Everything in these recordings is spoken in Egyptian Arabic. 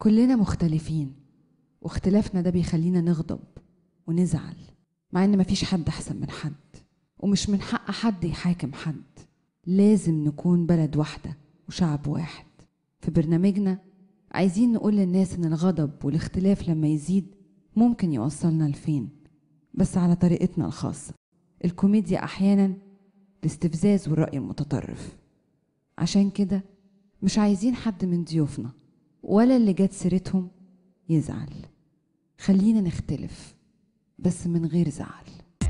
كلنا مختلفين واختلافنا ده بيخلينا نغضب ونزعل مع ان مفيش حد احسن من حد ومش من حق حد يحاكم حد لازم نكون بلد واحدة وشعب واحد في برنامجنا عايزين نقول للناس ان الغضب والاختلاف لما يزيد ممكن يوصلنا لفين بس على طريقتنا الخاصة الكوميديا احيانا الاستفزاز والرأي المتطرف عشان كده مش عايزين حد من ضيوفنا ولا اللي جت سيرتهم يزعل خلينا نختلف بس من غير زعل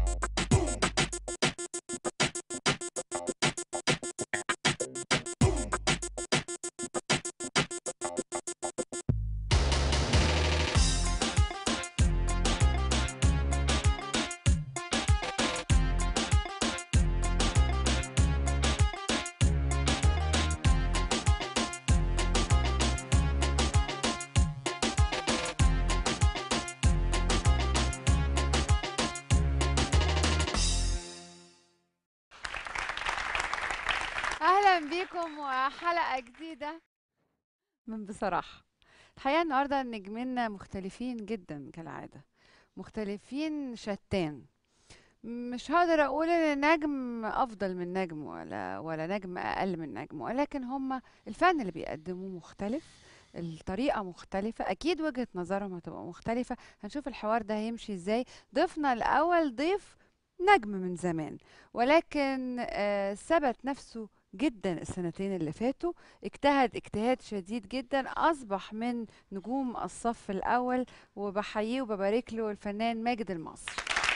اهلا بيكم وحلقه جديده من بصراحه الحقيقه النهارده نجمنا مختلفين جدا كالعاده مختلفين شتان مش هقدر اقول ان نجم افضل من نجم ولا ولا نجم اقل من نجم ولكن هما الفن اللي بيقدموه مختلف الطريقة مختلفة أكيد وجهة نظرهم هتبقى مختلفة هنشوف الحوار ده هيمشي ازاي ضيفنا الأول ضيف نجم من زمان ولكن آه، ثبت نفسه جدا السنتين اللي فاتوا اجتهد اجتهاد شديد جدا اصبح من نجوم الصف الاول وبحييه وببارك له الفنان ماجد المصري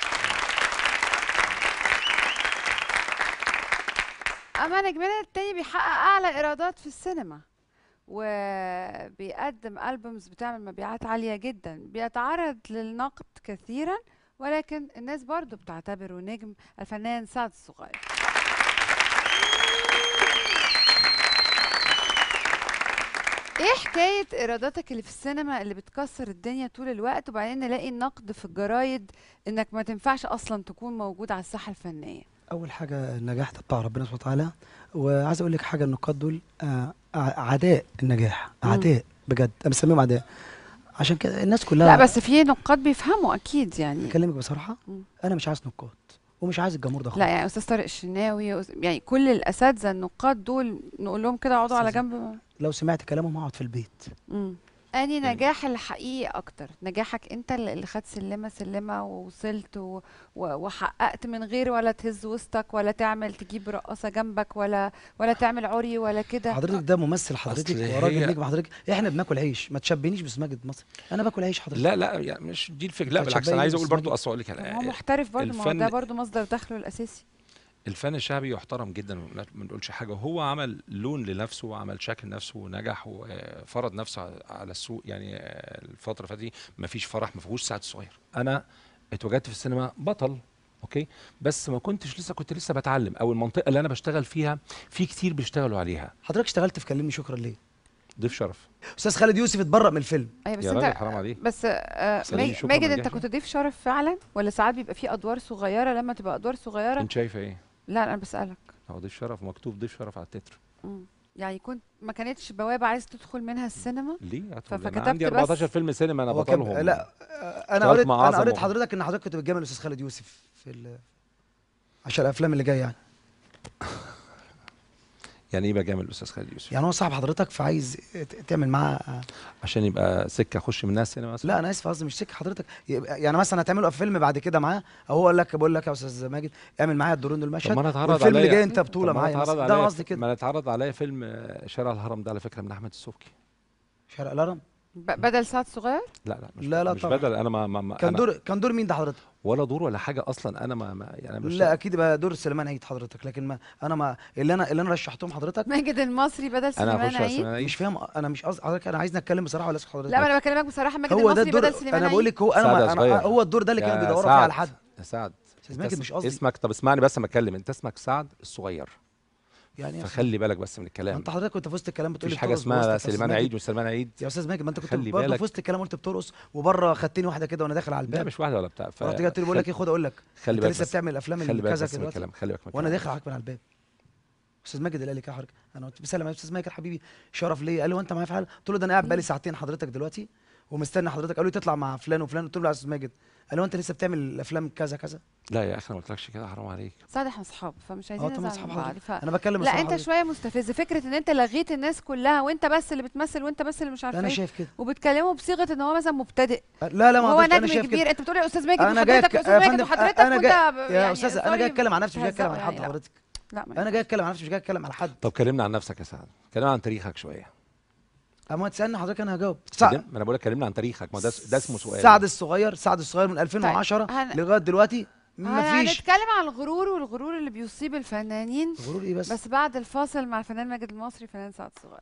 اما نجمنا التاني بيحقق اعلى ايرادات في السينما وبيقدم البومز بتعمل مبيعات عالية جدا بيتعرض للنقد كثيرا ولكن الناس برضو بتعتبره نجم الفنان سعد الصغير ايه حكاية ايراداتك اللي في السينما اللي بتكسر الدنيا طول الوقت وبعدين نلاقي النقد في الجرايد انك ما تنفعش اصلا تكون موجود على الساحة الفنية اول حاجه النجاح ده بتاع ربنا سبحانه وتعالى وعايز اقول لك حاجه النقاد دول آه، ع- عداء النجاح مم. عداء بجد انا بسميهم عداء عشان كده الناس كلها لا بس في نقاد بيفهموا اكيد يعني اكلمك بصراحه مم. انا مش عايز نقاد ومش عايز الجمهور ده لا خالص يعني استاذ طارق الشناوي وأس- يعني كل الاساتذه النقاد دول نقول لهم كده اقعدوا على أستاذ- جنب لو سمعت كلامهم هقعد في البيت مم. اني نجاح الحقيقي اكتر نجاحك انت اللي اللي خدت سلمه سلمه ووصلت و... و... وحققت من غير ولا تهز وسطك ولا تعمل تجيب رقاصه جنبك ولا ولا تعمل عري ولا كده حضرتك ده ممثل حضرتك أصل وراجل هي- نجم حضرتك احنا بناكل عيش ما تشبهنيش بماجد مصر انا باكل عيش حضرتك لا لا يعني مش دي الفكره لا طب بالعكس شبهني انا عايز اقول بس برضو ماجد. اصل اقول لك طب هو أنا- محترف برضه ما هو ده الفن- برضه مصدر دخله الاساسي الفن الشعبي يحترم جدا ما ما نقولش حاجه هو عمل لون لنفسه وعمل شكل نفسه ونجح وفرض نفسه على- على السوق يعني آه، الفتره اللي فاتت دي ما فيش فرح ما فيهوش سعد الصغير انا اتواجدت في السينما بطل اوكي بس ما كنتش لسه كنت لسه بتعلم او المنطقه اللي انا بشتغل فيها في كتير بيشتغلوا عليها حضرتك اشتغلت في كلمني شكرا ليه ضيف شرف استاذ خالد يوسف اتبرأ من الفيلم ايوه بس يا انت راجل حرام عليك بس آه سليم، ماج- شكراً ماجد ما انت نجحش. كنت ضيف شرف فعلا ولا ساعات بيبقى في ادوار صغيره لما تبقى ادوار صغيره انت شايفه ايه لا انا بسالك هو ضيف شرف مكتوب ضيف شرف على التتر مم. يعني كنت ما كانتش بوابه عايز تدخل منها السينما ليه هتقول ف- انا فكتبت عندي بس- 14 فيلم سينما انا هو كان- بطلهم لا آه، انا اشتغلت قريت مع انا عظمة. قريت حضرتك ان حضرتك كنت بتجامل الاستاذ خالد يوسف في ال- عشان الافلام اللي جايه يعني يعني ايه بجامل الاستاذ خالد يوسف يعني هو صاحب حضرتك فعايز ت- تعمل معاه عشان يبقى سكه اخش منها السينما مثلا لا انا اسف قصدي مش سكه حضرتك يبقى يعني مثلا هتعملوا فيلم بعد كده معاه او هو قال لك بقول لك يا استاذ ماجد اعمل معايا الدورين دول طب مشهد ما انا اتعرض والفيلم اللي عليا جاي انت بطوله طب ما أنا معايا اتعرض مثلا. ده عليا قصدي ف- كده ما انا اتعرض عليا فيلم آه، شارع الهرم ده على فكره من احمد السبكي شارع الهرم ب- بدل سعد صغير لا لا مش لا، لا مش طبعا. بدل انا ما, ما, ما كان أنا دور كان دور مين ده حضرتك ولا دور ولا حاجه اصلا انا ما, ما يعني أنا مش لا اكيد يبقى دور سليمان عيد حضرتك لكن ما انا ما اللي انا اللي انا رشحتهم حضرتك ماجد المصري بدل انا سليمان هخش على عيد سليمان عيد مش فاهم انا مش قصدي حضرتك انا عايز نتكلم بصراحه ولا اسف حضرتك لا ما انا بكلمك بصراحه ماجد هو ده المصري الدور بدل سليمان انا بقول عيد لك هو انا سعد ما يا أنا صغير. هو الدور ده اللي كانوا يا بيدوروا فيه سعد، على حد يا سعد استاذ أنت ماجد اسم- مش قصدي اسمك طب اسمعني بس ما اتكلم انت اسمك سعد الصغير يعني يا أخي، فخلي بالك بس من ما الكلام انت حضرتك كنت في وسط الكلام بتقول مفيش لي حاجه بترقص اسمها بوسطك يا أستاذ سليمان ماجد. عيد وسليمان عيد يا استاذ ماجد ما انت كنت خلي برضه بالك. في وسط الكلام قلت بترقص وبره خدتني واحده كده وانا داخل على لا الباب مش واحده ولا بتاع ف... رحت جاي قلت له بقول لك ايه خد اقول لك خلي انت بالك لسه بس- بتعمل افلام خلي بالك كذا بس من كده الكلام خلي بالك من وانا الكلام. داخل عليك من على الباب استاذ ماجد اللي قال لي كده حضرتك انا قلت بسلم يا استاذ ماجد حبيبي شرف ليا قال لي وانت معايا في حاله قلت له ده انا قاعد بقالي ساعتين حضرتك دلوقتي ومستني حضرتك قالوا لي تطلع مع فلان وفلان قلت له لا يا استاذ ماجد قال له انت لسه بتعمل الافلام كذا كذا لا يا اخي انا ما قلتلكش كده حرام عليك سعد احنا اصحاب فمش اه عايزين طبعا نزعل اصحاب من بعض حضرتك ف... انا بتكلم لا الصراحة انت حضرتك. شويه مستفز فكره ان انت لغيت الناس كلها وانت بس اللي بتمثل وانت بس اللي مش عارفه انا ايه شايف كده وبتكلمه بصيغه ان هو مثلا مبتدئ لا لا ما وهو أقدرش، انا نجم شايف كبير كده انت بتقول يا استاذ ماجد انا جاي وحضرتك أتك- يا استاذ يا ماجد فندم، وحضرتك انا جاي وانت يا يعني استاذ انا sorry جاي اتكلم عن نفسي مش جاي اتكلم بتهزقوا عن حد يعني، لا. حضرتك لا ما انا جاي اتكلم عن نفسي مش جاي اتكلم على حد طب كلمنا عن نفسك يا سعد كلمنا عن تاريخك شويه اما تسالني حضرتك انا هجاوب سعد كلم- ما انا بقول لك كلمنا عن تاريخك ما ده ده اسمه سؤال سعد الصغير سعد الصغير من 2010 هن- لغايه دلوقتي مفيش هنتكلم عن الغرور والغرور اللي بيصيب الفنانين غرور ايه بس, بس بعد الفاصل مع الفنان ماجد المصري فنان سعد صغير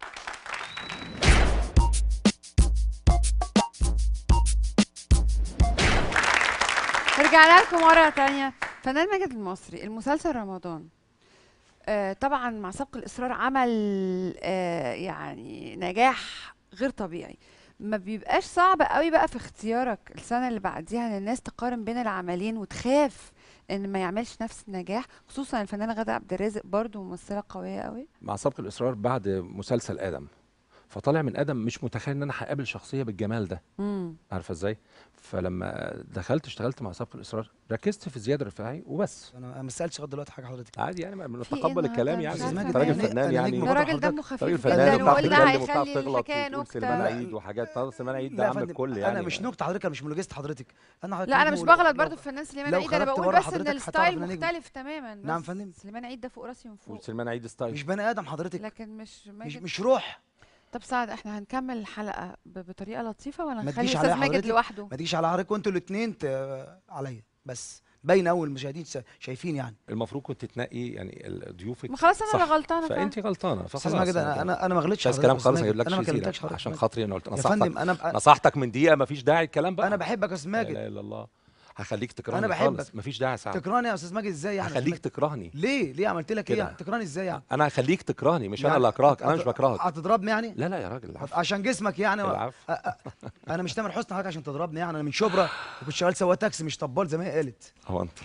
رجعنا لكم مرة تانية فنان ماجد المصري المسلسل رمضان آه طبعا مع سبق الإصرار عمل آه يعني نجاح غير طبيعي ما بيبقاش صعب قوي بقى في اختيارك السنة اللي بعديها ان الناس تقارن بين العملين وتخاف ان ما يعملش نفس النجاح خصوصا الفنانة غادة عبد الرازق برضو ممثلة قوية قوي مع سبق الاصرار بعد مسلسل ادم فطالع من ادم مش متخيل ان انا هقابل شخصيه بالجمال ده امم عارفه ازاي فلما دخلت اشتغلت مع سبق الاصرار ركزت في زياد الرفاعي وبس انا ما سالتش لغايه دلوقتي حاجه حضرتك عادي يعني ما في إيه بنتقبل الكلام النهاردة؟ يعني مش انت عارفة راجل أنا- فنان أنا يعني نجم ده برضه راجل حضرتك. دمه راجل خفيف فنان جدا وبتعرف وقلنا تتكلم وبتعرف هيخلي تغلط الحكاية وتقول سليمان نكتة عيد وحاجات طب سليمان عيد ده لا يا عم فندم الكل يعني انا مش نكته حضرتك انا مش مونولوجيست حضرتك انا حضرتك لا انا نجم مش ول- بغلط لو- برضو في فنان سليمان لو عيد انا خرجت بقول بره بس ان حضرتك الستايل هتعرف إن أنا نجم. مختلف تماما نعم بس فندم. سليمان عيد ده فوق راسي من فوق سليمان عيد ستايل مش بني ادم حضرتك لكن مش مش ماجد مش روح طب سعد احنا هنكمل الحلقة ب- بطريقة لطيفة ولا ما نخلي تجيش استاذ عليا ماجد حضرتك. لوحده ما تجيش على حضرتك وانتوا الاثنين عليا بس باين اول المشاهدين شا- شايفين يعني المفروض كنت تنقي يعني ال- ضيوفك ما خلاص انا صح. اللي غلطانة فعلا. فانت غلطانه استاذ فخلاص ماجد انا انا انا ما غلطتش مش عايز حضرتك كلام يا خالص أستاذ ما ماجد. اجيبلكش انا ما سيرة. كلمتكش حضرتك عشان ماجد. خاطري انا قلت يا نصحتك فندم انا أنا- نصحتك من دقيقه مفيش داعي الكلام بقى انا بحبك يا استاذ لا ماجد اله الا الله هخليك تكرهني أنا خالص بحبك. مفيش داعي يا سعد تكرهني يا استاذ ماجد ازاي يعني يا أستاذ هخليك ماجد؟ تكرهني ليه ليه عملت لك ايه كده. يعني؟ تكرهني ازاي يعني انا هخليك تكرهني مش انا يعني اللي اكرهك انا هت- مش بكرهك هتضربني يعني لا لا يا راجل العفو عشان جسمك يعني العفو أ- أ- انا مش تامر حسني حضرتك عشان تضربني يعني انا من شبرا وكنت شغال سواق تاكسي مش طبال زي ما هي قالت هو انت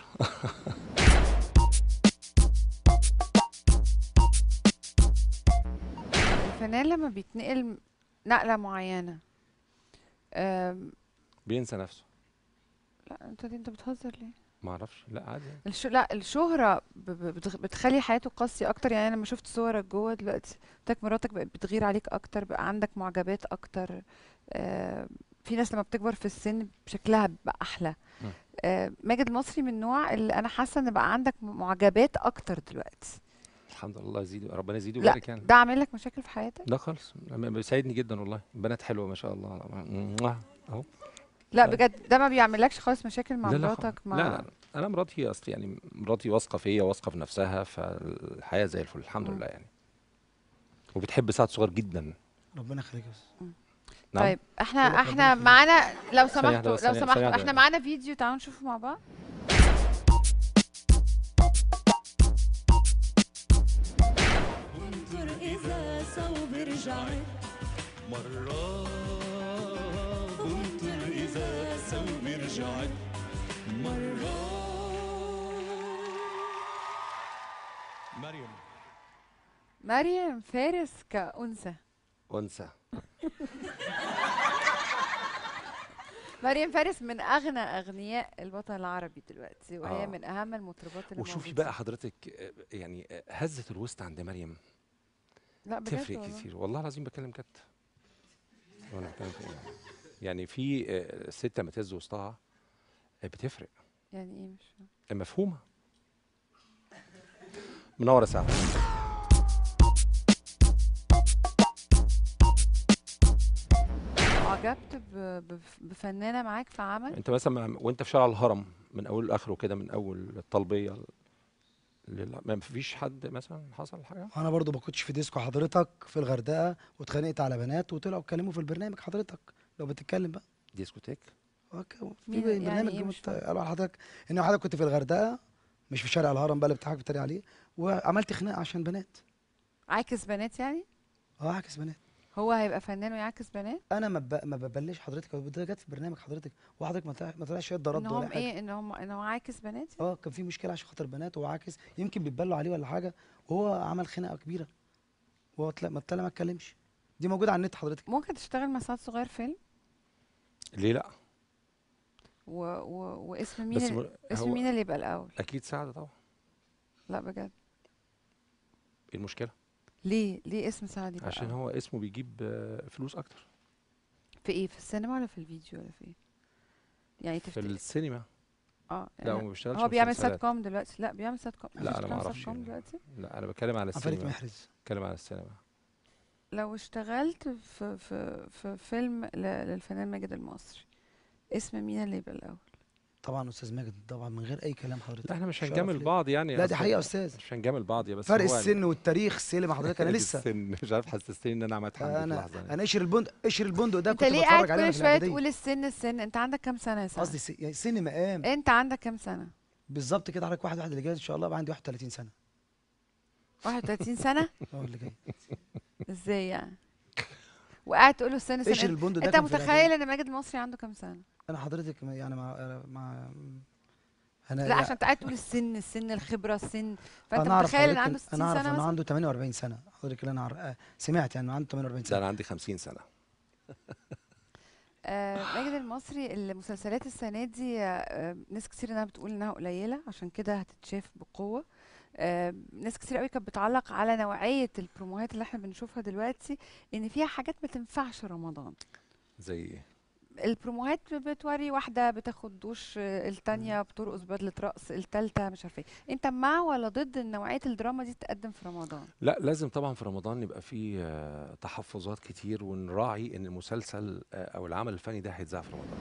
الفنان لما بيتنقل نقلة معينة أم، بينسى نفسه لا انت دي انت بتهزر ليه؟ ما اعرفش لا عادي يعني. الش... لا الشهرة ب... ب- بتغ... بتخلي حياته قاسية أكتر يعني أنا لما شفت صورك جوه دلوقتي قلت مراتك بقت بتغير عليك أكتر بقى عندك معجبات أكتر آه... في ناس لما بتكبر في السن شكلها بيبقى أحلى مم. آه... ماجد المصري من النوع اللي أنا حاسة إن بقى عندك معجبات أكتر دلوقتي الحمد لله يزيد ربنا يزيد لا ويبارك يعني ده عامل لك مشاكل في حياتك؟ لا خالص بيساعدني جدا والله بنات حلوه ما شاء الله موah. اهو لا لا. بجد ده ما بيعملش خالص مشاكل مع لا لا مراتك خالص. مع لا لا انا مراتي اصل يعني مراتي واثقه فيا واثقه في نفسها فالحياه زي الفل الحمد مم. لله يعني وبتحب سعد صغير جدا ربنا يخليك يا أستاذ. نعم طيب احنا بقول لك احنا ربنا معانا لو ثانية واحدة سمحتوا بس، لو ثانية- ثانية سمحتوا واحدة. احنا معانا فيديو تعالوا نشوفه مع بعض انظر إذا صوب رجعت مرة انظر إذا ثوب رجعت مرة مريم مريم فارس كأنثى انثى مريم فارس من اغنى اغنياء الوطن العربي دلوقتي وهي آه. من اهم المطربات اللي وشوفي موجودة. بقى حضرتك آه، يعني آه، هزه الوسط عند مريم لا بجد تفرق والله. كتير والله العظيم بتكلم جد وانا بتكلم في إيه؟ يعني في آه، ست لما تهز وسطها آه، بتفرق يعني ايه مش فاهمة. مفهومه منور يا سعد اعجبت ب- بف- بفنانه معاك في عمل انت مثلا مع- وانت في شارع الهرم من اوله لاخره كده من اول الطلبيه لل- ما فيش حد مثلا حصل حاجه انا برضو ما كنتش في ديسكو حضرتك في الغردقه واتخانقت على بنات وطلعوا اتكلموا في البرنامج حضرتك لو بتتكلم بقى ديسكوتيك اوكي في مين- يعني برنامج إيه جم مش ات- فاهمة. قالوا على حضرتك ان حضرتك كنت في الغردقه مش في شارع الهرم بقى اللي بتاعك بتريق عليه وعملت خناقه عشان بنات عاكس بنات يعني اه عكس بنات هو هيبقى فنان ويعكس بنات انا ما ب... ما ببلش حضرتك ده جت في برنامج حضرتك وحضرتك ما طلع- ما طلعش يد رد ان ولا هم حاجه ايه ان هم ان هو عاكس بنات اه كان في مشكله عشان خاطر بنات وهو عاكس يمكن بيتبلوا عليه ولا حاجه وهو عمل خناقه كبيره وهو طلع ما طلع ما اتكلمش دي موجوده على النت حضرتك ممكن تشتغل مع سعد صغير فيلم ليه لا و... و... واسم مين بس ال... م- اسم هو مين اللي يبقى الاول اكيد سعد طبعا لا بجد ايه المشكله ليه ليه اسم سعد يبقى عشان أول؟ هو اسمه بيجيب آه، فلوس اكتر في ايه في السينما ولا في الفيديو ولا في ايه يعني في تفتكر السينما اه لا هو يعني ما بيشتغلش هو بيعمل مسلسلات. سات كوم دلوقتي لا بيعمل سات كوم لا، أنا ما بيشتغل أعرفش سات كوم يعني. دلوقتي لا انا بتكلم على عفاريت السينما محرز بتكلم على السينما لو اشتغلت في في في فيلم ل- للفنان ماجد المصري اسم مين اللي يبقى الاول طبعا استاذ ماجد طبعا من غير اي كلام حضرتك لا احنا مش شرف هنجامل ليا. بعض يعني لا دي أصل- حقيقه يا استاذ مش هنجامل بعض يا بس فرق هو يعني- السن والتاريخ السلم حضرتك انا لسه السن مش عارف حسستني ان انا عملت حمد في انا لحظه يعني. انا قشر البندق قشر البندق ده انت كنت ليه قاعد بتفرج عليه كل في شويه الاعداديه تقول السن السن انت عندك كام سنه يا سعد قصدي س- يعني سن مقام انت عندك كام سنه بالظبط كده حضرتك واحد واحد اللي جاي ان شاء الله بقى عندي 31 سنه 31 سنه هو اللي جاي ازاي يعني وقاعد تقول له السن قشر سنه البندق ده انت كان في متخيل الإعدادية. ان ماجد المصري عنده كام سنه انا حضرتك م- يعني مع مع انا لا عشان انت قاعد تقول السن السن الخبره السن فانت انا اعرف متخيل ان حضرتك عنده 60 انا اعرف سنه انه مثلا عنده 48 سنه حضرتك اللي انا عر... آه، سمعت يعني انه عنده 48 ده سنه انا عندي 50 سنه آه ماجد المصري المسلسلات السنه دي آه ناس كتير انها بتقول انها قليله عشان كده هتتشاف بقوه آه ناس كتير قوي كانت بتعلق على نوعيه البروموهات اللي احنا بنشوفها دلوقتي ان فيها حاجات ما تنفعش رمضان زي ايه البروموهات بتوري واحده بتاخد دش آه، التانية بترقص بدله رقص التالتة مش عارفه ايه انت مع ولا ضد ان نوعيه الدراما دي تقدم في رمضان لا لازم طبعا في رمضان يبقى فيه آه، تحفظات كتير ونراعي ان المسلسل آه، او العمل الفني ده هيتذاع في رمضان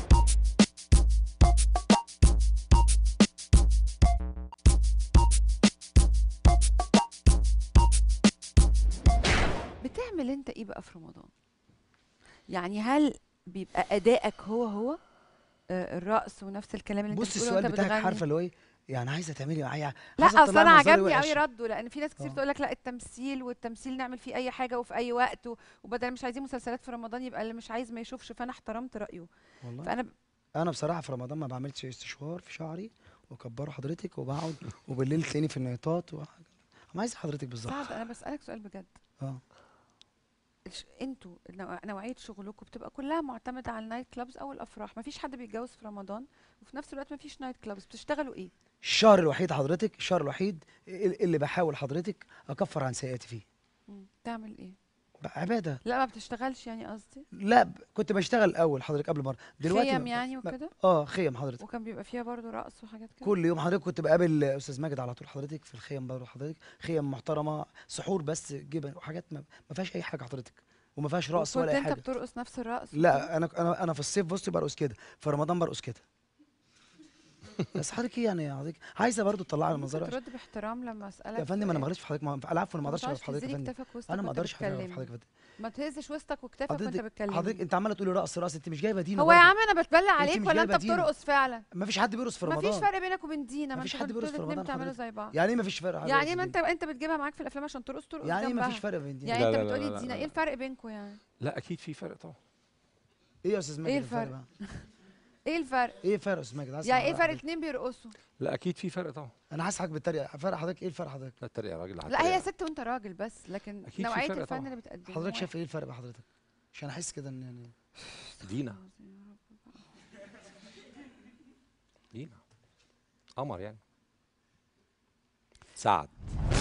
بتعمل انت ايه بقى في رمضان يعني هل بيبقى ادائك هو هو آه، الرقص ونفس الكلام اللي انت بص بتقوله السؤال وانت بتاعك بتغني؟ عارفه اللي هو ايه يعني عايزه تعملي معايا لا عايزة اصل تطلعي انا مظهري عجبني وحش. قوي رده لان في ناس كتير آه. تقول لك لا التمثيل والتمثيل نعمل فيه اي حاجه وفي اي وقت و- وبدل مش عايزين مسلسلات في رمضان يبقى اللي مش عايز ما يشوفش فانا احترمت رايه والله فانا ب- انا بصراحه في رمضان ما بعملش استشوار في شعري واكبره حضرتك وبقعد وبالليل تلاقيني في النيطات و... ما عايز حضرتك بالظبط سعد انا بسالك سؤال بجد اه الش- انتوا نوع- نوعيه شغلكم بتبقى كلها معتمده على النايت كلابز او الافراح مفيش حد بيتجوز في رمضان وفي نفس الوقت مفيش نايت كلابز بتشتغلوا ايه الشهر الوحيد حضرتك الشهر الوحيد ال- اللي بحاول حضرتك اكفر عن سيئاتي فيه مم. تعمل ايه بقى عباده لا ما بتشتغلش يعني قصدي لا ب- كنت بشتغل الاول حضرتك قبل مره دلوقتي خيم ما- يعني ما- وكده اه خيم حضرتك وكان بيبقى فيها برضو رقص وحاجات كده كل يوم حضرتك كنت بقابل استاذ ماجد على طول حضرتك في الخيم برضه حضرتك خيم محترمه سحور بس جبن وحاجات ما, ما فيهاش اي حاجه حضرتك وما فيهاش رقص وكنت ولا اي انت حاجه بترقص نفس الرقص وكده؟ لا انا انا انا في الصيف بصي برقص كده في رمضان برقص كده بس حضرتك ايه يعني حضرتك عايزه برضه تطلعي ممكن المنظر وحش. ترد باحترام لما اسالك يا فندم انا ما سؤال. غلطش في حضرتك ما- العفو انا ما اقدرش تقعدش في حضرتك يا تهزلي فندم كتافك وسطك انا ما وانت اقدرش في حضرتك بتكلمني. يا فندم ما تهزش وسطك وكتافك وانت حضرتك بتكلمني حضرتك انت عماله تقولي رقص رقص انت مش جايبه دينا هو يا برضه. عم انا بتبلع عليك مش ولا انت جايبة دينا. بترقص فعلا ما فيش حد بيرقص في ما رمضان فيش فرق بينك وبين دينا ما مفيش انتوا حد بيرقص في الاتنين رمضان بتعملوا حضرتك. زي بعض يعني ايه ما فيش فرق يعني ما انت انت بتجيبها معاك في الافلام عشان ترقص ترقص يعني ايه ما جنبها. فيش فرق بين دينا يعني لا، انت لا، لا، بتقولي لا، دينا لا. ايه الفرق بينكم يعني لا اكيد في فرق طبعا ايه يا استاذ ماجد ايه الفرق الفرق؟ بقى ايه الفرق ايه الفرق يا استاذ ماجد عايز يعني ايه أسمع فرق حضرتك. اتنين بيرقصوا لا اكيد في فرق طبعا انا حاسس حضرتك بالتريقه فرق حضرتك ايه الفرق حضرتك لا التريقه يا راجل لا هي ست وانت راجل بس لكن أكيد في نوعيه فرق الفن طبعا. اللي بتقدمه حضرتك هو شايف ايه الفرق بقى حضرتك عشان احس كده ان يعني دينا دينا قمر يعني سعد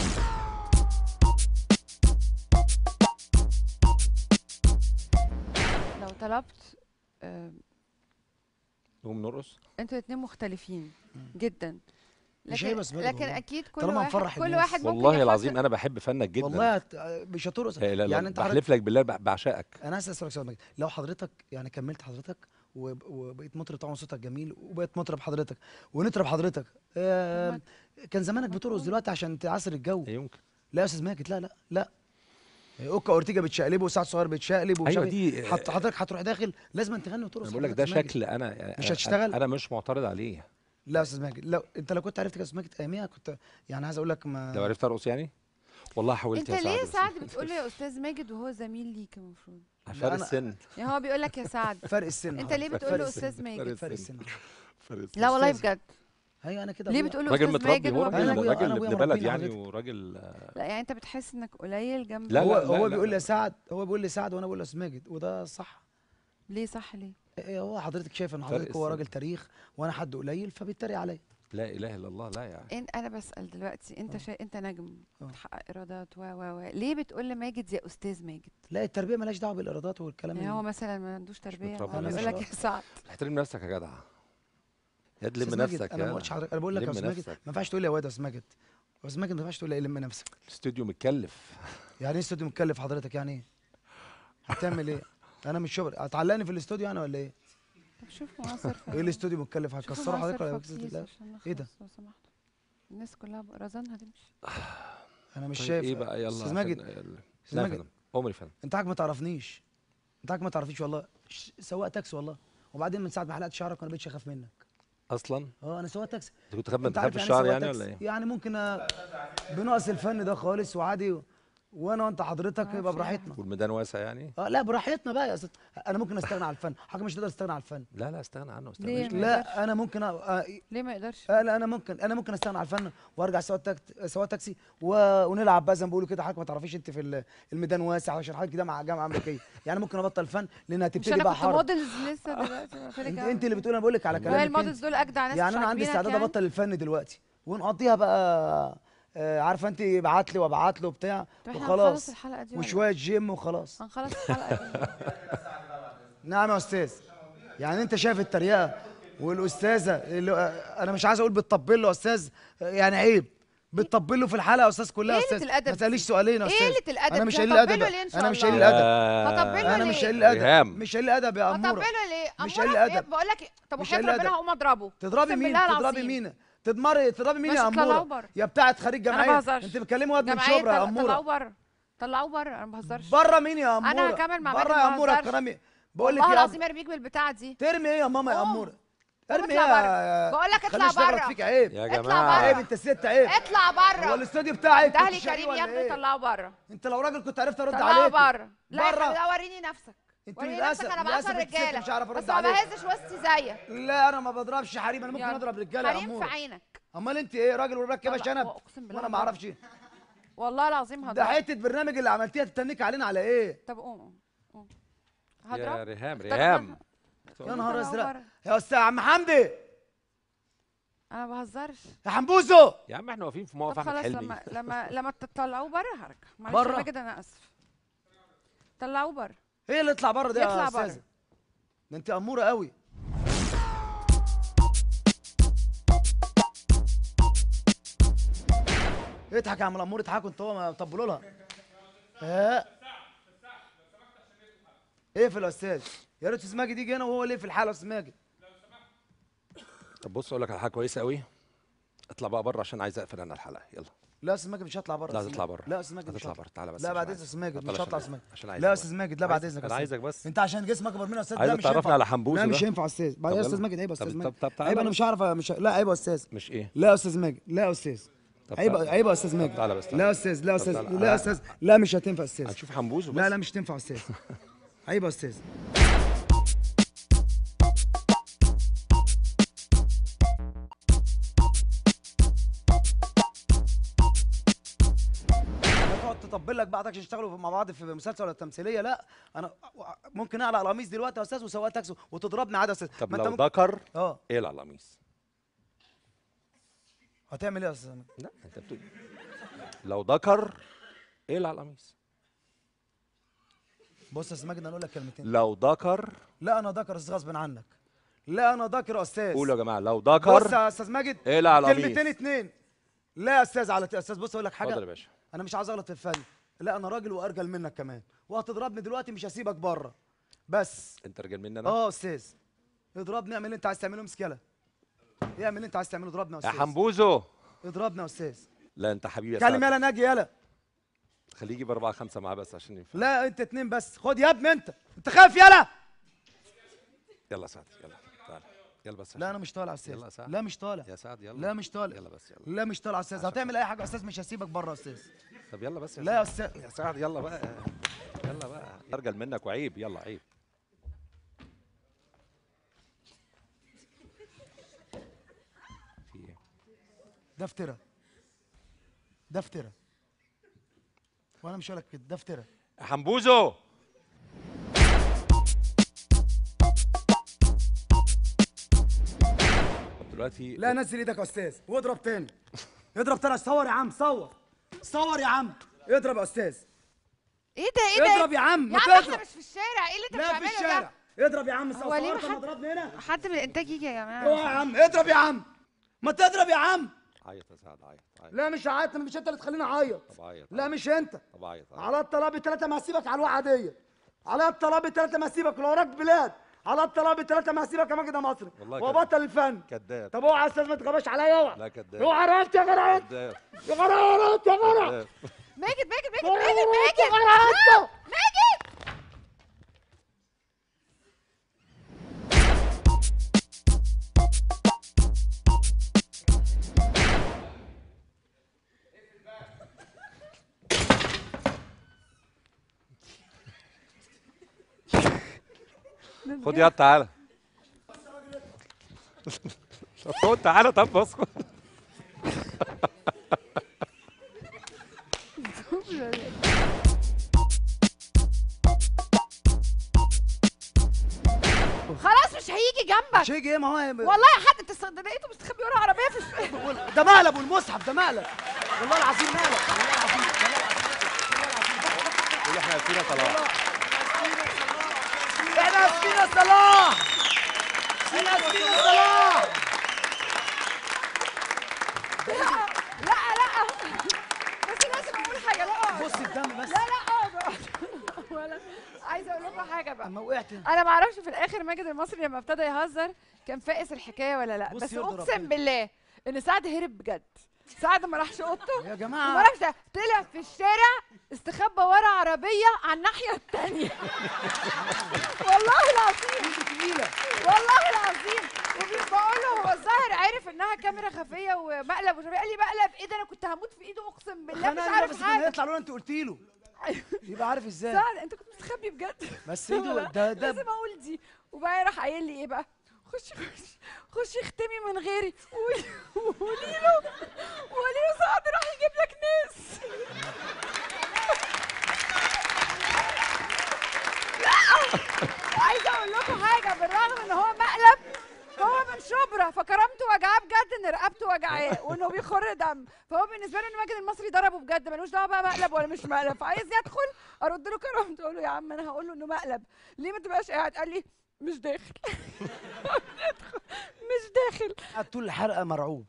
لو طلبت آه، نقوم نرقص انتوا الاتنين مختلفين مم. جدا مش لكن عيب يا أستاذ ماجد لكن والله. اكيد كل طالما واحد نفرح كل الناس. واحد ممكن والله يحط- العظيم انا بحب فنك جدا والله هت- مش هترقص لا لا لا يعني انت حضرتك بحلف لك بالله بع- بعشقك انا عايز اسالك سؤال ماجد لو حضرتك يعني كملت حضرتك وب- وبقيت مطرب طبعا صوتك جميل وبقيت مطرب حضرتك ونطرب حضرتك آه ما- كان زمانك بترقص مفهوم. دلوقتي عشان تعصر الجو لا يمكن لا يا استاذ ماجد لا لا لا اوكا اورتيجا بتشقلبه وسعد صغير بتشقلب ومش ايوه عارف إيه. دي حط حضرتك هتروح داخل لازم تغني وترقص انا بقول لك حضرتك ده يا ماجد. شكل انا يعني مش أنا- هتشتغل؟ انا مش معترض عليه لا يا استاذ ماجد لو انت لو كنت عرفت يا استاذ ماجد اياميها كنت يعني عايز اقول لك ما لو عرفت ارقص يعني والله حاولت انت يا ليه بس سعد بتقول له يا استاذ ماجد وهو زميل ليك المفروض فرق أنا- السن يعني هو بيقول لك يا سعد فرق السن انت آه، ليه فرق بتقول له السن. استاذ ماجد فرق السن فرق السن لا والله أستاذ. بجد ايوه انا كده ليه أبويا- بتقول له راجل استاذ متربي ماجد هو وهو أنا بيقول أبويا- لك أنا راجل أبويا ابن بلد مربيني يعني حضرتك. وراجل آه، لا يعني انت بتحس انك قليل جنب لا، هو لا، هو لا. بيقول لي سعد هو بيقول لي سعد وانا بقول له استاذ ماجد وده صح ليه صح ليه إيه هو حضرتك شايف ان فرق حضرتك هو السن. راجل تاريخ وانا حد قليل فبيتريق عليا لا اله الا الله لا يعني إن انا بسال دلوقتي انت آه. شا... انت نجم آه. بتحقق ايرادات و و و ليه بتقول لماجد يا استاذ ماجد لا التربيه مالهاش دعوه بالايرادات والكلام يعني هو اللي- مثلا ما عندوش تربيه متربي هو أنا بيقول مش لك يا سعد احترم نفسك يا جدع يا تلم أستاذ ماجد، نفسك انا ما يا قلتش حضرتك انا بقول لك يا لم استاذ ماجد نفسك. ما ينفعش تقول لي يا واد يا استاذ ماجد يا استاذ ماجد ما ينفعش تقول لي لم نفسك الاستوديو متكلف يعني ايه استوديو مكلف حضرتك يعني ايه هتعمل ايه انا مش شغل هتعلقني في الاستوديو انا ولا ايه طب شوف مؤثر في ايه الاستوديو مكلف شوفوا هتكسره مؤثر حضرتك ولا في بإذن بكيس الله عشان إيه ده؟ نخلص لو سمحتوا الناس كلها بقى رزانها تمشي انا مش طيب شايف ايه بقى يلا استاذ عشان ماجد ال- أستاذ لا يا ماجد. فندم عمري فندم انت حضرتك ما تعرفنيش انت حضرتك ما تعرفنيش والله ش- سواق تاكسي والله وبعدين من ساعه ما حلقت شعرك وانا بقتش اخاف منك اصلا اه انا سواق تاكسي انت كنت خايف من انت تخاف عارف الشعر سواق يعني تاكسي؟ ولا ايه يعني ممكن أ- بنقص الفن ده خالص وعادي و- وانا وانت حضرتك معرفش يبقى ايه براحتنا والميدان واسع يعني اه لا براحتنا بقى يا أستاذ. انا ممكن استغنى عن الفن حضرتك مش تقدر تستغنى عن الفن لا لا استغنى عنه استغنى ليه؟ عنه. ما يقدرش. لا انا ممكن أ... آه ليه ما يقدرش آه لا انا ممكن انا ممكن استغنى عن الفن وارجع سواق تاك... سواق تاكسي و... ونلعب بقى زي ما بيقولوا كده حضرتك ما تعرفيش انت في ال- الميدان واسع عشان حضرتك ده مع جامعه امريكيه يعني ممكن ابطل فن لانها مش هتبتدي انا بقى كنت حرب موديلز لسه دلوقتي قلت لك انت, أهو. انت اللي بتقول انا بقول لك على وهي كلامك الموديلز دول اجدع ناس يعني مش انا عندي عاجبينك استعداد يعني؟ ابطل الفن دلوقتي ونقضيها بقى آه عارفه انت ابعت لي وابعت له بتاع طب احنا هنخلص وخلاص الحلقه دي ولا وشويه جيم وخلاص هنخلص الحلقه دي نعم يا استاذ يعني انت شايف التريقه والاستاذه اللي انا مش عايز اقول بتطبل له يا استاذ يعني عيب بتطبل له في الحلقه يا استاذ كلها يا ايه قلة استاذ الأدب ما دي؟ تساليش سؤالين يا ايه استاذ قلة الأدب انا دي؟ مش قليل هطبله الادب ليه إن شاء انا مش الله؟ قليل الادب هطبله انا ليه؟ مش قليل الادب ريهام. مش قليل الادب يا اموره هطبله ليه مش أمورة قليل في إيه؟ أدب. بقول لك طب مش وحياة قليل ربنا أدب. هقوم اضربه تضربي أقسم مين بالله تضربي العظيم. مين تضمري تضربي مين ماشي، يا طلعوه اموره بره. يا بتاعه خريج أنا جمعيه بهزرش. انت بتكلمي واد من جمعية شبرا يا طل- طلعوه اموره بره طلعوه بره انا ما بهزرش بره مين يا اموره أنا هكمل مع بره ماجد، يا ما اموره بهزرش. الكرامي بقول لك والله يا العظيم ارميك بالبتاعه دي ترمي ايه يا ماما يا قوم. اموره قوم ارمي اطلع يا بره. بقول لك اطلع خليش تغلط بره. فيك عيب يا اطلع جماعه بره. عيب انت الست عيب اطلع هو بره الاستوديو بتاعك ده كنت لي شاريه كريم ولا يا ابني إيه؟ طلعه بره انت لو راجل كنت عرفت ارد طلعه عليك بره لا بره. لا وريني نفسك انت وريني للاسف نفسك انا بعشر للاسف انت ست رجاله مش عارف بس ارد ما عليك بهزش وسطي زيك لا انا ما بضربش حريم انا ممكن يلا. اضرب رجاله يا حريم في اموره عينك امال انت ايه راجل وراكبه طلع. شنب اقسم بالله وانا ما هضربك. اعرفش ايه والله العظيم ده هضربك حته برنامج اللي عملتيها تتنك علينا على ايه طب قوم قوم يا هضرب ريهام اختار ريهام منها. يا نهار طلعوا ازرق بره. يا استاذ عم حمدي انا ما بهزرش يا حنبوزو يا عم احنا واقفين في طب موقف احمد خلاص حلمي لما لما لما تطلعوه بره هرجع معلش بره؟ يا ماجد انا اسف طلعوه بره ايه اللي يطلع بره ده يطلع يا بره. استاذه ده انت اموره قوي اضحك يا عم الامور اضحكوا انتوا ما طبلوا لها ها اقفل يا استاذ يا ريت استاذ ماجد يجي هنا وهو ليه في الحاله يا استاذ ماجد طب بص اقول لك على حاجه كويسه قوي اطلع بقى بره عشان عايز اقفل انا الحلقه يلا لا يا استاذ ماجد مش هطلع بره لا يا أستاذ تطلع ماجد. بره لا يا استاذ ماجد مش هتطلع هطلع بره تعالى بس لا عشان بعد عايز- اذن استاذ ماجد هطلع مش هطلع يا عشان- استاذ ماجد عشان عايز لا يا استاذ ماجد لا بعد اذنك يا انا أستاذ. عايزك بس انت عشان جسمك اكبر مني يا استاذ عايزك لا مش تعرفني هينفع. على حنبوزو لا ده. مش هينفع يا استاذ بعد طب يا استاذ يلا. ماجد عيب يا طب- استاذ طب- ماجد طب تعالى عيب انا بس. مش هعرف مش لا عيب يا استاذ مش ايه لا يا استاذ ماجد لا يا استاذ طب عيب تعالى. عيب يا استاذ ماجد تعالى بس تعالى. لا يا استاذ لا يا طب استاذ تعالى. لا يا استاذ لا مش هتنفع يا استاذ هنشوف حنبوزو بس لا لا مش هتنفع يا استاذ عيب يا استاذ لا تقعد تطبل لك بعضك عشان تشتغلوا مع بعض في مسلسل ولا تمثيليه لا انا ممكن اقلع القميص دلوقتي يا استاذ وسواق تاكسي وتضربني عادي يا استاذ طب ما أنت لو ممكن- ذكر اه اقلع القميص هتعمل ايه يا استاذ لا انت بتقول لو ذكر اقلع القميص بص يا استاذ ماجد انا اقول لك كلمتين لو ذكر لا انا ذكر استاذ غصب عنك لا انا ذكر يا استاذ قولوا يا جماعه لو بص ذكر يا استاذ ماجد اقلع القميص كلمتين اتنين لا يا استاذ على يا استاذ بص اقول لك اتفضل يا حاجه باشا انا مش عايز اغلط في الفن لا انا راجل وارجل منك كمان وهتضربني دلوقتي مش هسيبك بره بس انت رجال مني انا اه يا استاذ اضربني اعمل اللي انت عايز تعمله امسك يلا اعمل اللي انت عايز تعمله اضربني يا يا استاذ حنبوزو اضربني يا استاذ لا انت حبيبي يا كلم سعد يلا ناجي يلا خليه يجيب اربعه خمسه معاه بس عشان ينفع لا انت اتنين بس خد يا ابني انت انت خايف يلا يلا يا سعد يلا تعالى يلا بس لا انا مش طالع يا يلا يا استاذ سعد. لا مش طالع يا سعد يلا لا مش طالع يلا بس يلا لا مش طالع يا استاذ عشان هتعمل اي حاجه يا استاذ مش هسيبك بره يا استاذ طب يلا بس يا لا يا سعد. استاذ يا سعد يلا بقى يلا بقى ارجل منك وعيب يلا عيب في ايه ده افترا ده افترا وانا مش هقول لك كده ده افترا حمبوزو طب دلوقتي لا نزل ايدك يا استاذ واضرب تاني اضرب تاني صور يا عم صور صور يا عم اضرب يا استاذ ايه ده ايه ده اضرب يا عم يا ما عم احنا تضرب مش في الشارع ايه اللي انت لا بتعمله في الشارع اضرب يا عم هو ليه صورت ما ما حد- ضربني هنا ده حد من الانتاج يجي يا جماعه اوعى يا عم اضرب يا عم ما تضرب يا عم عيط يا سعد عيط عيط لا مش عيط مش انت اللي تخليني اعيط طب عيط لا عيط. مش انت طب عيط عيط. على الطلاق بثلاثة ما هسيبك على الواحة دي على الطلاق بثلاثة ما هسيبك لو وراك بلاد على الطلاق بثلاثة ما هسيبك يا ماجد يا مصري والله وبطل الفن كذاب طب اوعى يا استاذ ما تغباش عليا اوعى لا كذاب اوعى عرفت يا جرعت كذاب يا جرعت يا جرعت كذاب ماجد ماجد ماجد يا ماجد جرعت ماجد يا جرعت ماجد خد يا تعالى طب خد تعالى طب بص خد. خلاص مش هيجي جنبك شيء ايه ما هو والله يا حد انت صد- لقيته مستخبي ورا عربيه في الشارع ده مقلب والمصحف ده مقلب والله العظيم مقلب والله العظيم قول احنا فينا صلاح احنا فينا صلاح احنا فينا صلاح لا لا بس لازم اقول حاجه لا اقعد بص الدم بس لا لا اقعد اقعد ولا عايزه اقول لكم حاجه بقى اما وقعت انا ما اعرفش في الاخر ماجد المصري لما ابتدى يهزر كان فاقس الحكايه ولا لا بص بس يرضي اقسم ربنا. بالله ان سعد هرب بجد سعد ما راحش اوضته يا وما جماعه راحش ده، طلع في الشارع استخبى ورا عربيه على الناحيه الثانيه والله العظيم تقيله والله العظيم وبقول له هو الظاهر عارف انها كاميرا خفيه ومقلب ومش عارف إيه. قال لي مقلب ايه ده انا كنت هموت في ايده اقسم بالله مش خنقني عارف بس كان حاجه يطلع له انت قلت له يبقى عارف ازاي سعد انت كنت مستخبي بجد بس ايده ده ده لازم اقول دي وبقى راح قايل لي ايه بقى خشي خشي خشي اختمي من غيري وقولي وقولي له وقولي له سعد راح يجيب لك ناس لا عايزه اقول لكم حاجه بالرغم ان هو مقلب هو من شبرا فكرامته وجعاه بجد ان رقبته وجعاه وانه بيخر دم فهو بالنسبه له ان ماجد المصري ضربه بجد ملوش دعوه بقى مقلب ولا مش مقلب فعايز يدخل ارد له كرامته اقول له يا عم انا هقول له انه مقلب ليه ما تبقاش قاعد قال لي مش داخل مش داخل قعد طول الحلقه مرعوب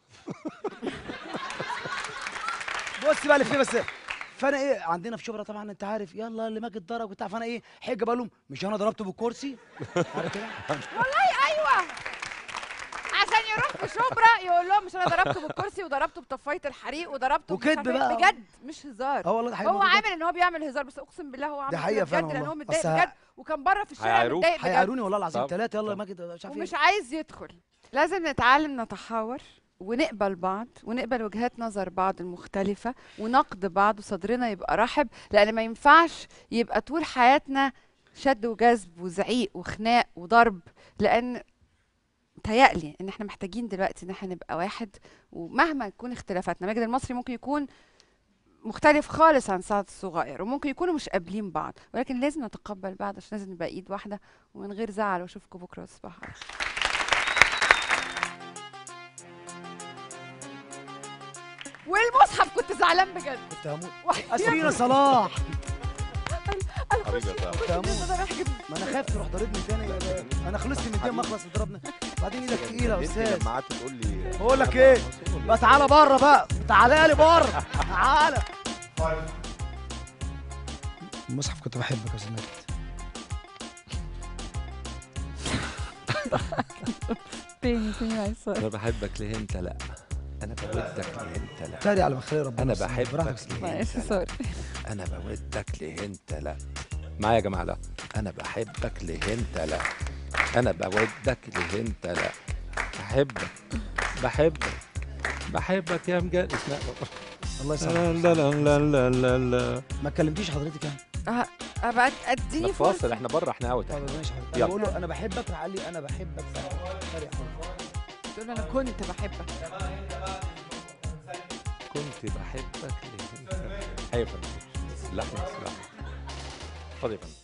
بص بقى اللي فيه بس فانا ايه عندنا في شبرا طبعا انت عارف يلا اللي ماجد ضرب بتاع فانا ايه حجه بقول لهم مش انا ضربته بالكرسي عارف كده والله ايوه عشان يروح في شبرا يقول لهم مش انا ضربته بالكرسي وضربته بطفايه الحريق وضربته مش وكذب عارفة إيه. بقى. بجد مش هزار اه والله ده حقيقة هو الموضوع ده. عامل ان هو بيعمل هزار بس اقسم بالله هو عامل كده حقيقة فعلا بجد لان والله. هو متضايق أصل بجد وكان بره في الشارع هيعايروك؟ متضايق بجد هيعيروني والله العظيم طب، ثلاثه يلا طب. ماجد مش عارف ايه ومش عايز يدخل لازم نتعلم نتحاور ونقبل بعض ونقبل وجهات نظر بعض المختلفة ونقد بعض وصدرنا يبقى رحب لأن ما ينفعش يبقى طول حياتنا شد وجذب وزعيق وخناق وضرب لأن متهيألي إن احنا محتاجين دلوقتي إن احنا نبقى واحد ومهما تكون اختلافاتنا ماجد المصري ممكن يكون مختلف خالص عن سعد الصغير وممكن يكونوا مش قابلين بعض ولكن لازم نتقبل بعض عشان لازم نبقى ايد واحده ومن غير زعل واشوفكم بكره تصبحوا على خير. والمصحف كنت زعلان بجد كنت هموت وحياة اسفينا صلاح حبيبي يا سعد. كنت هموت ده راح يجيب- ما انا خايف تروح ضاربني تاني انا خلصت من الدم اخلص وضربني بعدين ايدك تقيله يا انت استاذ لما قعدت تقول لي بقول لك ايه بقى تعالى بره بقى تعالى لي بره تعالى المصحف كنت بحبك يا استاذ ماجد تاني تاني عايز انا بحبك ليه انت لا انا بودك ليه انت لا تاري على مخلي ربنا انا بس بحبك براحتك. ليه معلش انت لا سوري انا بودك ليه انت لا معايا يا جماعه لا انا بحبك ليه انت لا انا بودك ليه انت لا بحبك بحبك بحبك يا مجد اسمع الله لا يسلمك لا لا لا لا لا لا ما اتكلمتيش حضرتك يعني ابقى احنا اديني في فاصل فرصه احنا بره احنا اوت طب ماشي حضرتك انا يلا. بقول له انا بحبك راح قال لي انا بحبك فرق تقول له انا كنت بحبك كنت بحبك ليه؟ ايوه يا فندم. لا لا اتفضل يا فندم